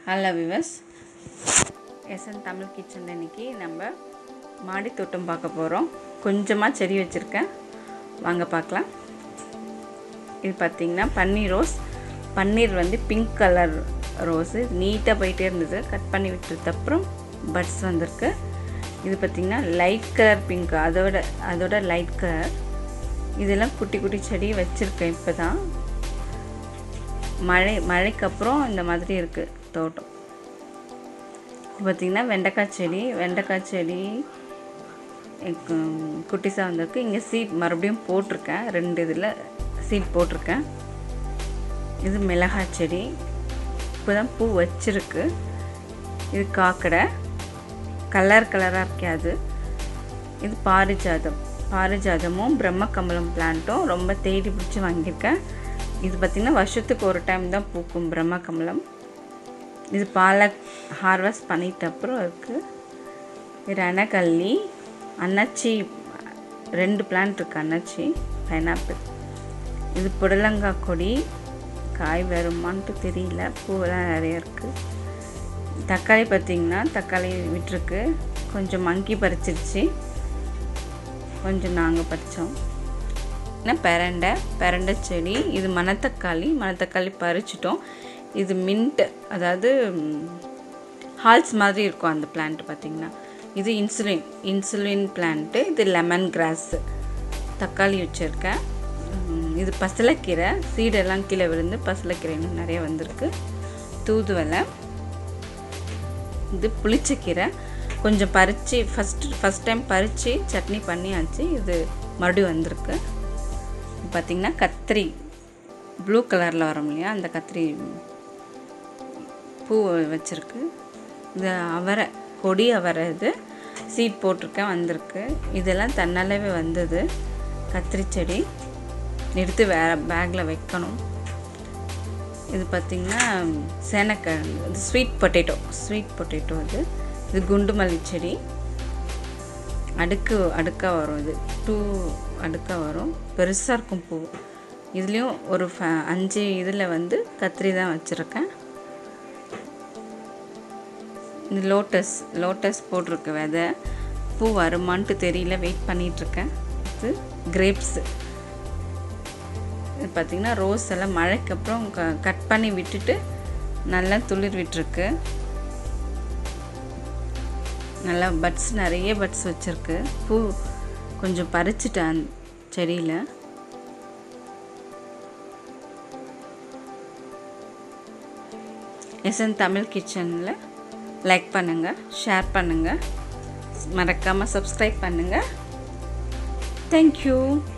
hello விவஸ் SN Tamil kitchen இன்னைக்கு நம்ம மாடி தோட்டம் பார்க்க போகிறோம் கொஞ்சமாக செடி வச்சுருக்கேன் வாங்க பார்க்கலாம் இது பார்த்திங்கன்னா பன்னீர் ரோஸ் பன்னீர் வந்து பிங்க் கலர் ரோஸு நீட்டாக போயிட்டே இருந்தது கட் பண்ணி விட்டதுக்கப்புறம் பட்ஸ் வந்திருக்கு இது பார்த்திங்கன்னா லைட் கலர் பிங்க் அதோட அதோட லைட் கலர் இதெல்லாம் குட்டி குட்டி செடி வச்சுருக்கேன் இப்போ தான் மழை மழைக்கு அப்புறம் இந்த மாதிரி இருக்குது தோட்டம் பார்த்திங்கன்னா வெண்டைக்காய் செடி வெண்டைக்காய் செடி குட்டிஸாக வந்திருக்கு இங்கே சீட் மறுபடியும் போட்டிருக்கேன் ரெண்டு இதில் சீட் போட்டிருக்கேன் இது மிளகாய் செடி இப்போ தான் பூ வச்சிருக்கு இது காக்கடை கலர் கலராக இருக்காது இது பாரிஜாதம் பாரிஜாதமும் பிரம்மகமலம் பிளான்ட்டும் ரொம்ப தேடி பிடிச்சி வாங்கியிருக்கேன் இது பார்த்திங்கன்னா வருஷத்துக்கு ஒரு டைம் தான் பூக்கும் பிரம்மகமலம் இது பாலக் ஹார்வெஸ்ட் பண்ணிட்ட அப்புறம் இருக்குது இது ரணக்கல்லி அன்னாச்சி ரெண்டு பிளான்ட் இருக்குது அன்னாச்சி பைனாப்பிள் இது புடலங்காய் கொடி காய் வருமான்ட்டு தெரியல பூவெல்லாம் நிறைய இருக்குது தக்காளி பார்த்திங்கன்னா தக்காளி விட்டுருக்கு கொஞ்சம் மங்கி பறிச்சிருச்சு கொஞ்சம் நாங்கள் பறித்தோம் என்ன பெரண்டை பெரண்டை செடி இது மணத்தக்காளி மணத்தக்காளி பறிச்சிட்டோம் இது மின்ட் அதாவது ஹால்ஸ் மாதிரி இருக்கும் அந்த பிளான்ட் பார்த்திங்கன்னா இது இன்சுலின் இன்சுலின் பிளான்ட்டு இது லெமன் கிராஸு தக்காளி வச்சுருக்கேன் இது பசலைக்கீரை சீடெல்லாம் கீழே விழுந்து பசலைக்கீரை இன்னும் நிறைய வந்திருக்கு தூதுவலை இது புளிச்சக்கீரை கொஞ்சம் பறித்து ஃபஸ்ட்டு ஃபஸ்ட் டைம் பறித்து சட்னி பண்ணியாச்சு இது மறுபடியும் வந்திருக்கு பார்த்திங்கன்னா கத்திரி ப்ளூ கலரில் வரும் இல்லையா அந்த கத்திரி பூ வச்சுருக்கு இது அவரை கொடி அவரை இது சீட் போட்டிருக்கேன் வந்திருக்கு இதெல்லாம் தன்னாலவே வந்தது கத்திரி செடி எடுத்து வேறு பேக்கில் வைக்கணும் இது பார்த்திங்கன்னா சேனக்கிழங்கு இது ஸ்வீட் பொட்டேட்டோ ஸ்வீட் பொட்டேட்டோ இது இது குண்டு மல்லி செடி அடுக்கு அடுக்காக வரும் இது டூ அடுக்காக வரும் பெருசாக இருக்கும் பூ இதுலேயும் ஒரு ஃப அஞ்சு இதில் வந்து கத்திரி தான் வச்சுருக்கேன் இந்த லோட்டஸ் லோட்டஸ் போட்டிருக்கு விதை பூ வருமான்ட்டு தெரியல வெயிட் பண்ணிகிட்ருக்கேன் இது கிரேப்ஸு இது பார்த்திங்கன்னா ரோஸ் எல்லாம் மழைக்கு அப்புறம் க கட் பண்ணி விட்டுட்டு நல்லா துளிர் விட்டுருக்கு நல்லா பட்ஸ் நிறைய பட்ஸ் வச்சுருக்கு பூ கொஞ்சம் பறிச்சிட்டேன் செடியில் எஸ்என் தமிழ் கிச்சனில் லைக் பண்ணுங்கள் ஷேர் பண்ணுங்கள் மறக்காமல் சப்ஸ்கிரைப் பண்ணுங்கள் தேங்க்யூ